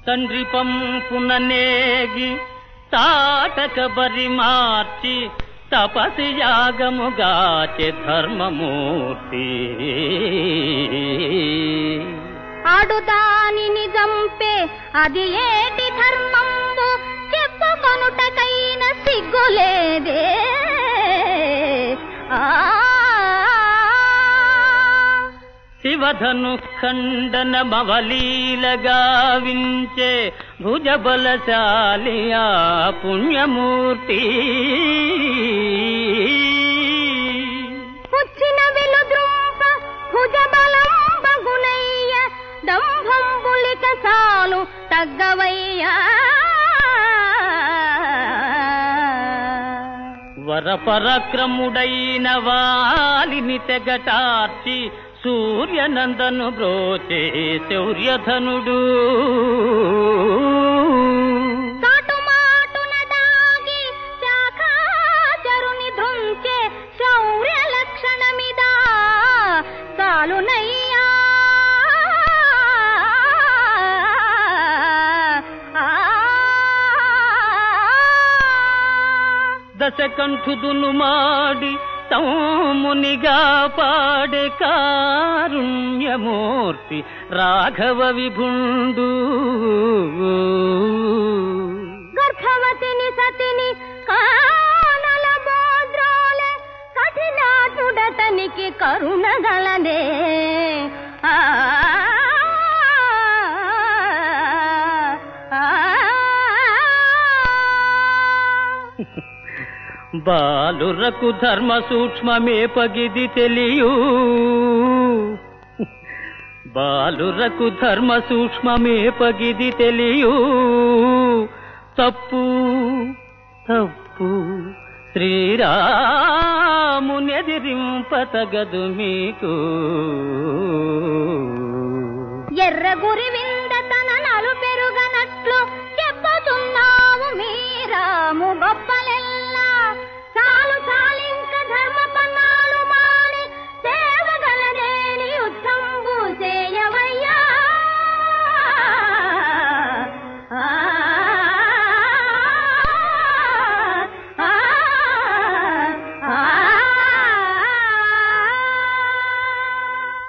తండ్రి పంపున నేగి తాటక బరి మార్చి తపసి యాగముగాచె ధర్మమూర్తి ఆడు దానిని చంపే అది ఏటి ధర్మంబు చెప్పుకొనుటకైన సిగ్గులేదే ఆ శివధను ఖండన మవలీలగా వించే భుజబలశాలి ఆ పుణ్యమూర్తి పుచ్చిన వెలుద్రుంప భుజబలం బగునయ్య దంభంబులిక సాలు తగ్గవయ్యా వరపరక్రముడైన వాలిని తెగటార్చి సూర్యనందను బ్రోచే శౌర్యధనుడు కాటుమాటున దాగి శాఖాచరుని ధృంచే శౌర్య లక్షణమిదా చాలునయ్యా దశకంఠుదును మాడి తమ్మునిగా పాడే కారుణ్యమూర్తి రాఘవ విభుండు గర్భవతిని సతిని కానల బోద్రోలే కఠినాటుడతనికి కరుణగలదే ఆ ఆ, బాలురకు ధర్మ సూక్ష్మమే పగిది తెలియు బాలురకు ధర్మ సూక్ష్మమే పగిది తెలియు తప్పు తప్పు శ్రీరామునెదిరింపతగదు మీకు ఎర్ర గురివిల్